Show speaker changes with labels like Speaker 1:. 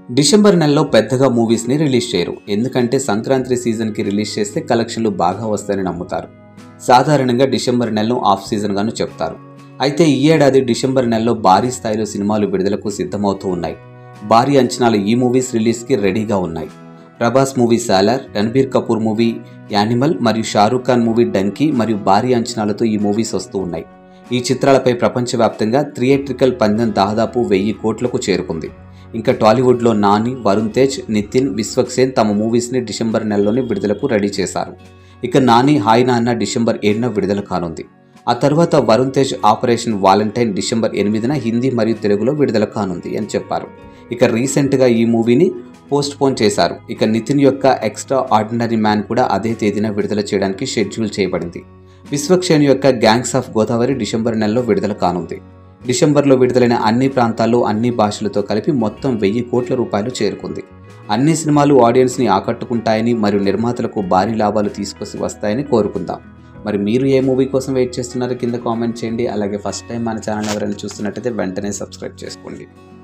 Speaker 1: December నెలలో పెద్దగా మూవీస్ని release చేయరు ఎందుకంటే సంక్రాంతి సీజన్కి రిలీజ్ చేస్తే కలెక్షన్లు బాగా వస్తాయని నమ్ముతారు సాధారణంగా డిసెంబర్ నెలను ఆఫ్ సీజన్గాను చెప్తారు అయితే ఈ ఏడాది డిసెంబర్ నెలలో భారీ స్థాయిలో సినిమాలు విడుదలకు సిద్ధమవుతూ ఉన్నాయి భారీ అంచనాలు ఈ మూవీస్ రిలీజ్కి రెడీగా ఉన్నాయి Prabhas movie Salaar Ranbir Kapoor movie Animal మరియు షారూఖ్ ఖాన్ మూవీ డంకీ మరియు భారీ అంచనాలతో ఈ మూవీస్ వస్తూ ఉన్నాయి ఈ చిత్రాలపై ప్రపంచవ్యాప్తంగా థియేట్రికల్ పందెం దాదాపు వెయ్యి కోట్లకు చేరుకుంది ఇంకా టాలీవుడ్లో నాని వరుణ్ తేజ్ నితిన్ విశ్వక్సేన్ తమ మూవీస్ని డిసెంబర్ నెలలోనే విడుదలకు రెడీ చేశారు ఇక నాని హాయ్ నాన్న డిసెంబర్ ఏడున విడుదల కానుంది ఆ తర్వాత Varun Tej Operation Valentine December ఎనిమిదిన హిందీ మరియు తెలుగులో విడుదల కానుంది అని చెప్పారు ఇక రీసెంట్గా ఈ మూవీని పోస్ట్ పోన్ చేశారు ఇక నితిన్ యొక్క ఎక్స్ట్రా ఆర్డినరీ మ్యాన్ కూడా అదే తేదీన విడుదల చేయడానికి షెడ్యూల్ చేయబడింది విశ్వక్షేణ్ యొక్క గ్యాంగ్స్ ఆఫ్ గోదావరి డిసెంబర్ నెలలో విడుదల కానుంది డిసెంబర్లో విడుదలైన అన్ని ప్రాంతాల్లో అన్ని భాషలతో కలిపి మొత్తం వెయ్యి కోట్ల రూపాయలు చేరుకుంది అన్ని సినిమాలు ఆడియన్స్ని ఆకట్టుకుంటాయని మరియు నిర్మాతలకు భారీ లాభాలు తీసుకొసి వస్తాయని కోరుకుందాం మరి మీరు ఏ మూవీ కోసం వెయిట్ చేస్తున్నారో కింద కామెంట్ చేయండి అలాగే ఫస్ట్ టైం మన ఛానల్ ఎవరైనా చూస్తున్నట్టయితే వెంటనే సబ్స్క్రైబ్ చేసుకోండి